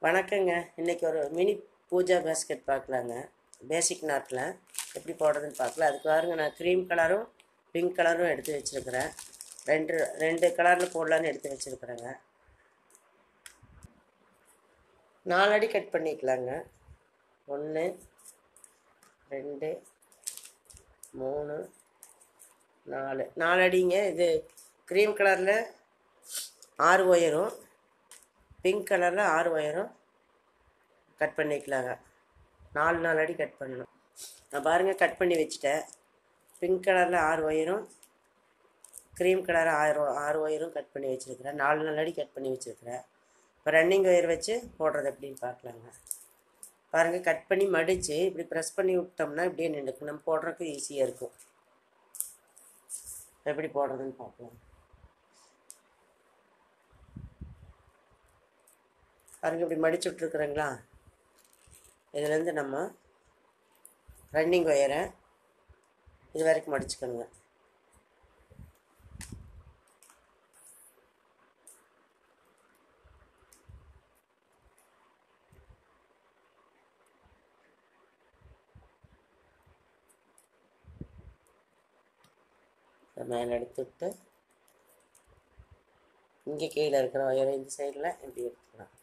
வணக்கங்க இன்னைக்கு ஒரு மினி பூஜா பேஸ்கெட் பார்க்கலாங்க பேசிக் நாட்டில் எப்படி போடுறதுன்னு பார்க்கலாம் அதுக்கு பாருங்க நான் க்ரீம் கலரும் பிங்க் கலரும் எடுத்து வச்சுருக்கிறேன் ரெண்டு ரெண்டு கலரில் போடலான்னு எடுத்து வச்சுருக்குறேங்க நாலடி கட் பண்ணிக்கலாங்க ஒன்று ரெண்டு மூணு நாலு நாலு அடிங்க இது க்ரீம் கலரில் ஆறு ஒயரும் பிங்க் கலரில் ஆறு ஒயரும் கட் பண்ணிக்கலாங்க நாலு நாலு அடி கட் பண்ணணும் நான் பாருங்கள் கட் பண்ணி வச்சுட்டேன் பிங்க் கலரில் ஆறு ஒயரும் க்ரீம் கலர் ஆறு ஆறு ஒயரும் கட் பண்ணி வச்சுருக்கிறேன் நாலு நாலு அடி கட் பண்ணி வச்சுருக்கிறேன் இப்போ ரன்னிங் ஒயர் வச்சு போடுறது எப்படின்னு பார்க்கலாங்க பாருங்கள் கட் பண்ணி மடித்து இப்படி ப்ரெஸ் பண்ணி விட்டோம்னா இப்படியே நின்றுக்கும் நம்ம போடுறதுக்கு ஈஸியாக இருக்கும் எப்படி போடுறதுன்னு பார்க்கலாம் பாருங்க இப்படி மடிச்சு விட்ருக்குறேங்களா இதுலேருந்து நம்ம ரன்னிங் ஒயரை இது வரைக்கும் மடிச்சுக்கணுங்க மேலே எடுத்துவிட்டு இங்கே கீழே இருக்கிற ஒயரை இந்த சைடில் இப்படி எடுத்துக்கலாம்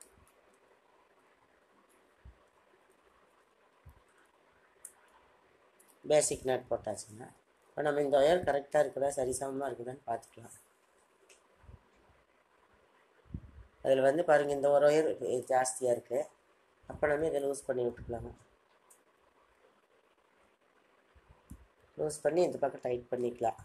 பேசிக் நட் போட்டாச்சுங்க இப்போ நம்ம இந்த ஒயர் கரெக்டாக இருக்குதா சரிசமமாக இருக்குதான்னு பார்த்துக்கலாம் அதில் வந்து பாருங்கள் இந்த ஒரு ஒயர் ஜாஸ்தியாக இருக்குது அப்போ நம்ம இதை லூஸ் பண்ணி விட்டுக்கலாங்க லூஸ் பண்ணி இந்த பக்கம் டைட் பண்ணிக்கலாம்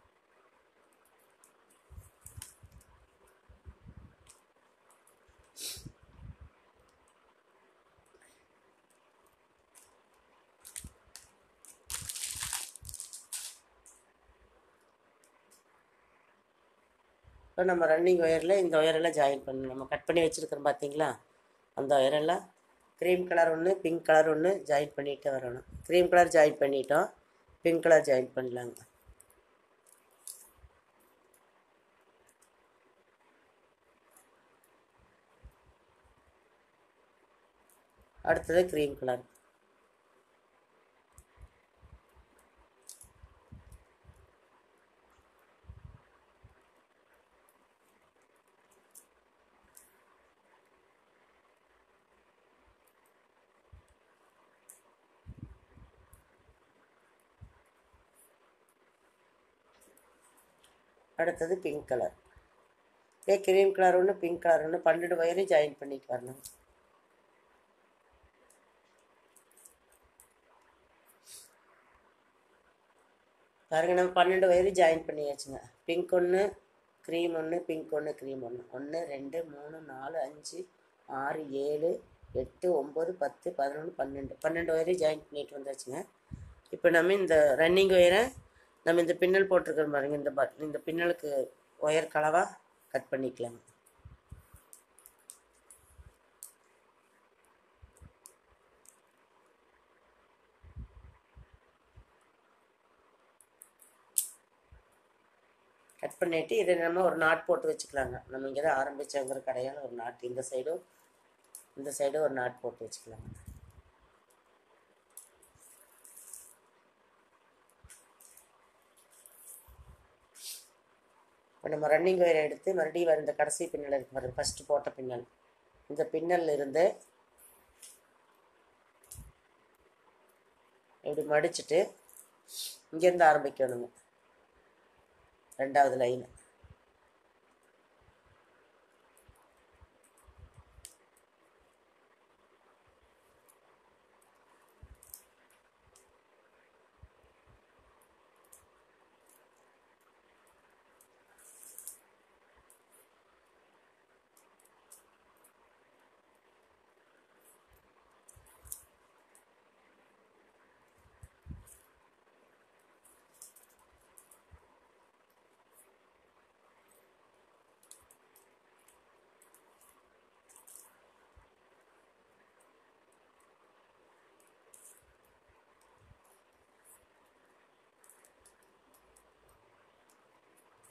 இப்போ நம்ம ரன்னிங் ஒயரில் இந்த ஒயரெல்லாம் ஜாயின் பண்ணணும் நம்ம கட் பண்ணி வச்சுருக்கிறோம் பார்த்தீங்களா அந்த ஒயரெல்லாம் க்ரீம் கலர் ஒன்று பிங்க் கலர் ஒன்று ஜாயின் பண்ணிகிட்டே வரணும் க்ரீம் கலர் ஜாயின் பண்ணிட்டோம் பிங்க் கலர் ஜாயின் பண்ணலாங்க அடுத்தது க்ரீம் கலர் அடுத்தது பிங்க் கலர் இதே க்ரீம் கலர் ஒன்று பிங்க் கலர் ஒன்று பன்னெண்டு வயரையும் ஜாயின் பண்ணிட்டு வரணும் பாருங்க நம்ம பன்னெண்டு வயரையும் ஜாயின் பண்ணியாச்சுங்க பிங்க் ஒன்று க்ரீம் ஒன்று பிங்க் ஒன்று க்ரீம் ஒன்று ஒன்று ரெண்டு மூணு நாலு அஞ்சு ஆறு ஏழு எட்டு ஒம்பது பத்து பதினொன்று பன்னெண்டு பன்னெண்டு வயரையும் ஜாயின் பண்ணிட்டு வந்தாச்சுங்க இப்போ நம்ம இந்த ரன்னிங் ஒயரை நம்ம இந்த பின்னல் போட்டிருக்கிறோம் பாருங்க இந்த பட் இந்த பின்னலுக்கு ஒயர் கலவாக கட் பண்ணிக்கலாங்க கட் பண்ணிவிட்டு இதை நம்ம ஒரு நாட் போட்டு வச்சுக்கலாங்க நம்ம இங்கே தான் ஆரம்பித்தோங்கிற கடையால் ஒரு நாட் இந்த சைடும் இந்த சைடும் ஒரு நாட் போட்டு வச்சுக்கலாங்க இப்போ நம்ம ரன்னிங் ஒயரை எடுத்து மறுபடியும் வர இந்த கடைசி பின்னல் இருக்கு பாருங்க ஃபஸ்ட்டு போட்ட பின்னல் இந்த பின்னல்ல இருந்து இப்படி மடிச்சுட்டு இங்கேருந்து ஆரம்பிக்கணுங்க ரெண்டாவது லைன்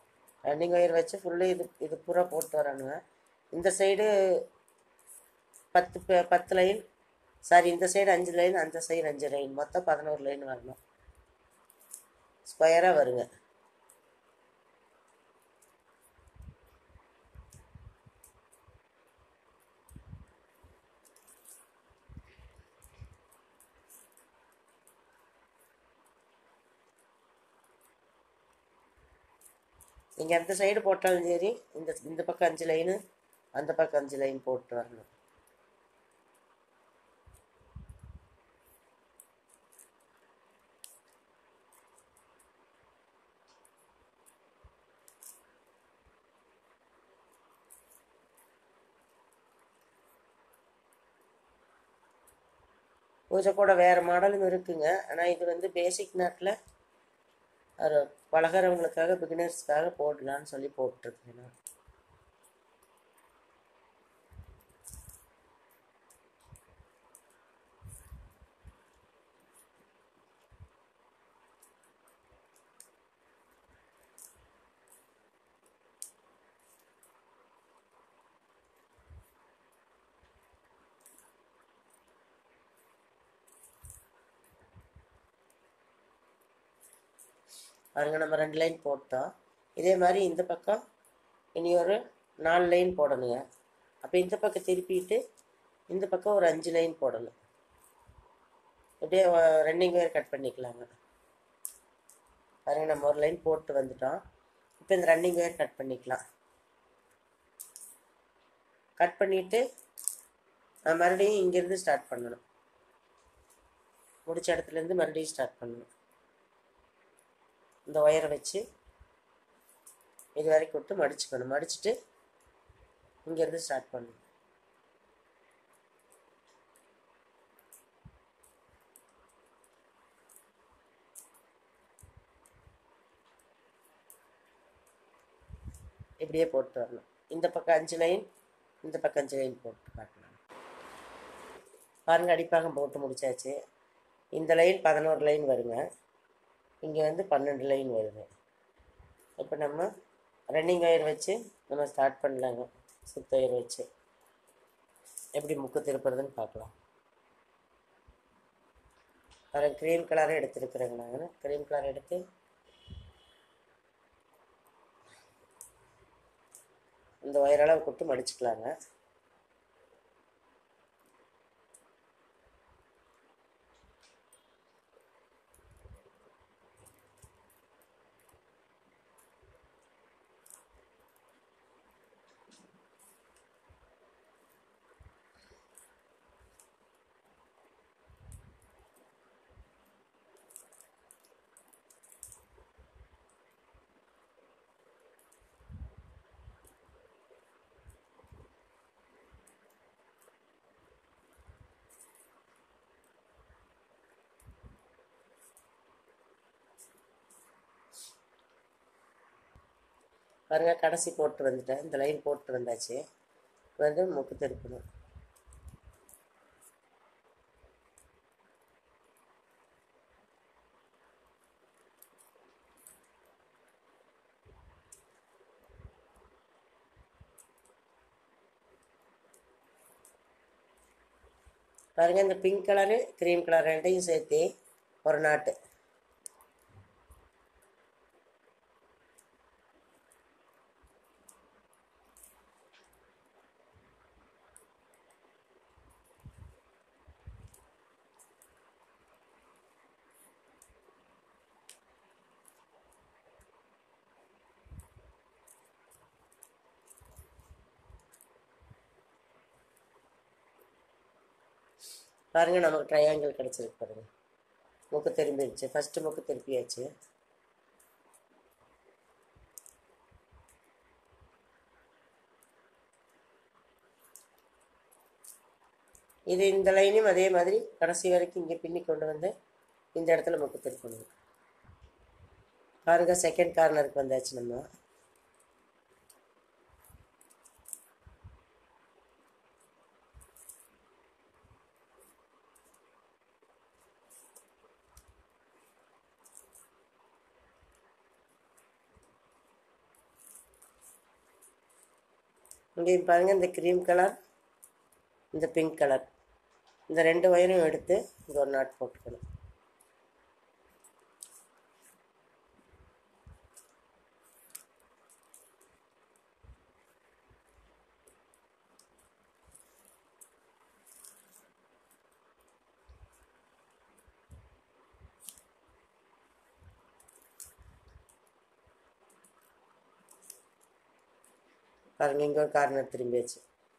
ரன்னிங் ஒயர் வச்சு ஃபுல்லு இது இது பூரா போட்டு வரணுங்க இந்த சைடு பத்து ப- பத்து லைன் சாரி இந்த சைடு அஞ்சு லைன் அந்த சைடு அஞ்சு லைன் மொத்தம் பதினோரு லைன் வரணும் ஸ்கொயராக வருங்க நீங்கள் அந்த சைடு போட்டாலும் சரி இந்த இந்த பக்கம் அஞ்சு லைனு அந்த பக்கம் அஞ்சு லைன் போட்டு வரணும் பூஜை கூட வேறு மாடலும் இருக்குங்க ஆனால் இது வந்து பேசிக் நாட்டில் ஒரு பழகிறவங்களுக்காக பிகினர்ஸ்க்காக போடலான்னு சொல்லி போட்டிருக்கேன் நான் பாருங்க நம்ம ரெண்டு லைன் போட்டோம் இதே மாதிரி இந்த பக்கம் இனி ஒரு நாலு லைன் போடணுங்க அப்போ இந்த பக்கம் திருப்பிட்டு இந்த பக்கம் ஒரு அஞ்சு லைன் போடணும் அப்படியே ரன்னிங் வேர் கட் பண்ணிக்கலாங்க பாருங்க நம்ம ஒரு லைன் போட்டு வந்துட்டோம் இப்போ இந்த ரன்னிங் வேர் கட் பண்ணிக்கலாம் கட் பண்ணிவிட்டு மறுபடியும் இங்கேருந்து ஸ்டார்ட் பண்ணணும் முடிச்ச இடத்துலேருந்து மறுபடியும் ஸ்டார்ட் பண்ணணும் இந்த ஒயரை வச்சு இது வரைக்கும் விட்டு மடிச்சுக்கணும் மடிச்சுட்டு இங்கேருந்து ஸ்டார்ட் பண்ணணும் இப்படியே போட்டு வரணும் இந்த பக்கம் அஞ்சு லைன் இந்த பக்கம் அஞ்சு லைன் போட்டு காட்டணும் பாருங்க அடிப்பாகம் போட்டு முடிச்சாச்சு இந்த லைன் பதினோரு லைன் வருங்க இங்கே வந்து பன்னெண்டு லைன் வருது இப்போ நம்ம ரன்னிங் ஒயர் வச்சு நம்ம ஸ்டார்ட் பண்ணலாங்க சுத்த ஒயர் வச்சு எப்படி முக்கு திருப்புறதுன்னு பார்க்கலாம் வேறு க்ரீம் கலரை எடுத்துருக்குறேங்க நான் க்ரீம் கலர் எடுத்து இந்த ஒயரெல்லாம் கொடுத்து மடிச்சுக்கலாங்க பாருங்க கடைசி போட்டு வந்துட்டேன் இந்த லைன் போட்டு வந்தாச்சு வந்து முக்கு திருப்பணும் பாருங்க இந்த பிங்க் கலரு க்ரீம் கலர் ரெண்டையும் சேர்த்து ஒரு நாட்டு பாருங்க நமக்கு ட்ரையாங்கிள் கிடச்சிருக்கு பாருங்க முக்கு திரும்பிடுச்சு ஃபஸ்ட்டு முக்கு திருப்பியாச்சு இது இந்த லைனையும் அதே மாதிரி கடைசி வரைக்கும் இங்கே பின்னி கொண்டு வந்து இந்த இடத்துல முக்கு திருப்பணும் பாருங்க செகண்ட் கார்னருக்கு வந்தாச்சு நம்ம இங்கே பாருங்க இந்த க்ரீம் கலர் இந்த பிங்க் கலர் இந்த ரெண்டு ஒயரும் எடுத்து இங்கே ஒரு நாட் போட்டுக்கணும் பாருங்க இங்கே ஒரு கார்னர் திரும்பியாச்சு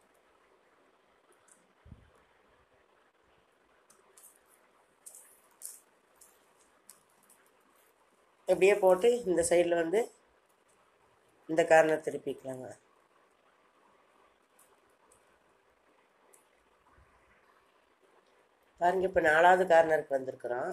இப்படியே போட்டு இந்த சைடில் வந்து இந்த கார்னர் திருப்பிக்கலாங்க பாருங்க இப்போ நாலாவது கார்னருக்கு வந்திருக்கிறோம்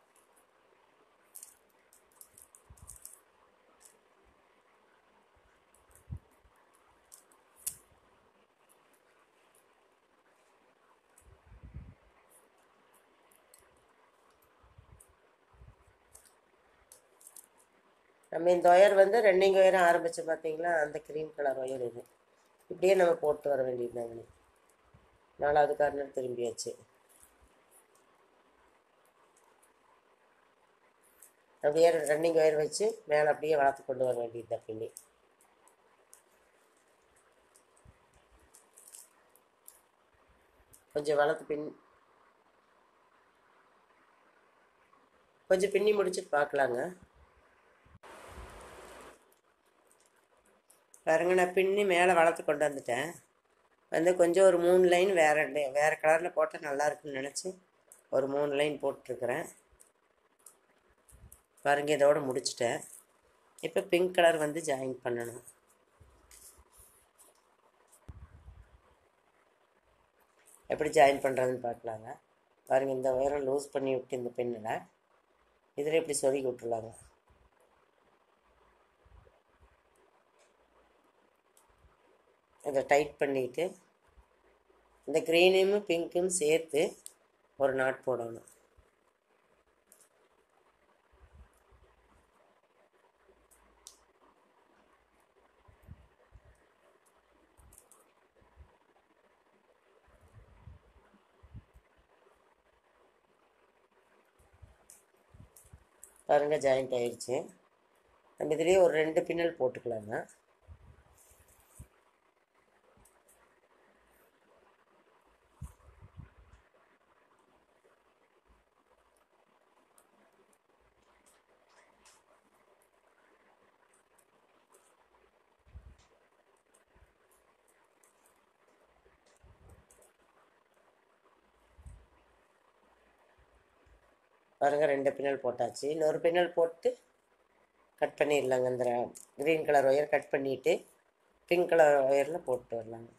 நம்ம இந்த ஒயர் வந்து ரெண்டிங் ஒயரும் ஆரம்பித்து பார்த்தீங்களா அந்த க்ரீம் கலர் ஒயர் இது இப்படியே நம்ம போட்டு வர வேண்டியதுதாங்க நாலாவது கார்னர் திரும்பியாச்சு அப்படியே ரன்னிங் ஒயர் வச்சு மேலே அப்படியே வளர்த்து கொண்டு வர வேண்டியது தான் பின்னி கொஞ்சம் வளர்த்து பின் கொஞ்சம் பின்னி முடிச்சுட்டு பார்க்கலாங்க பாருங்க நான் பின்னி மேலே வளர்த்து கொண்டு வந்துட்டேன் வந்து கொஞ்சம் ஒரு மூணு லைன் வேறு வேறு கலரில் போட்டால் நல்லா இருக்குன்னு நினச்சி ஒரு மூணு லைன் போட்டிருக்கிறேன் பாருங்க இதோட முடிச்சிட்டேன் இப்போ பிங்க் கலர் வந்து ஜாயின் பண்ணணும் எப்படி ஜாயின் பண்ணுறதுன்னு பார்க்கலாங்க பாருங்கள் இந்த உயரம் லூஸ் பண்ணி விட்டு இந்த பெண்ணில் இதில் இப்படி சொருகி விட்டுருலாங்க இதை டைட் பண்ணிவிட்டு இந்த க்ரீனையும் பிங்க்கும் சேர்த்து ஒரு நாட் போடணும் பாருங்கள் ஜாயிண்ட் ஆயிடுச்சு நம்ம இதுலேயே ஒரு ரெண்டு பின்னல் போட்டுக்கலாங்க பாருங்க ரெண்டு பின்னல் போட்டாச்சு இன்னொரு பின்னல் போட்டு கட் பண்ணிடலாங்க இந்த க்ரீன் கலர் ஒயர் கட் பண்ணிவிட்டு பிங்க் கலர் ஒயரில் போட்டு வரலாங்க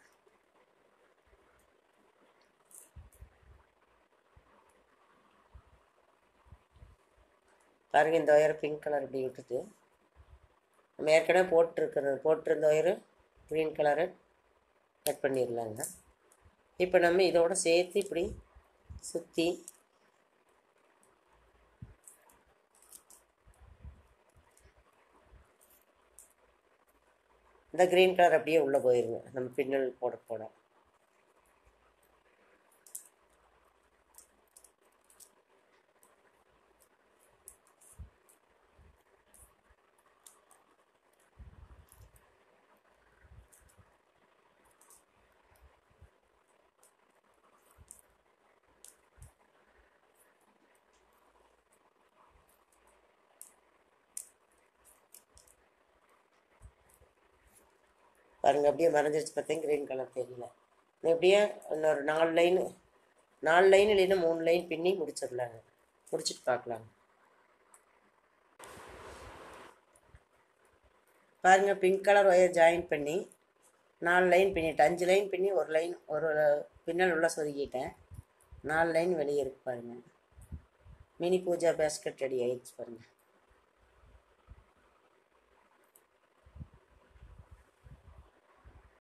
பாருங்க இந்த ஒயரை பிங்க் கலர் இப்படி விட்டுட்டு நம்ம ஏற்கனவே போட்டிருக்கிறது போட்டிருந்த ஒயரு க்ரீன் கலரு கட் பண்ணிடலாங்க இப்போ நம்ம இதோட சேர்த்து இப்படி சுற்றி இந்த க்ரீன் கலர் அப்படியே உள்ளே போயிருங்க நம்ம பின்னல் போட போட பாருங்க அப்படியே மறைஞ்சிருச்சு பார்த்தீங்க க்ரீன் கலர் தெரியல இன்னும் இப்படியே இன்னொரு நாலு லைன் நாலு லைன் இல்லைன்னா மூணு லைன் பின்னி முடிச்சிடலாங்க முடிச்சிட்டு பார்க்கலாங்க பாருங்க பிங்க் கலர் ஒயர் ஜாயின் பண்ணி நாலு லைன் பின்னிட்டேன் அஞ்சு லைன் பின்னி ஒரு லைன் ஒரு பின்னல் உள்ள சொருகிட்டேன் நாலு லைன் வெளியே இருக்கு பாருங்க மினி பூஜா பேஸ்கெட் ரெடி ஆயிடுச்சு பாருங்கள்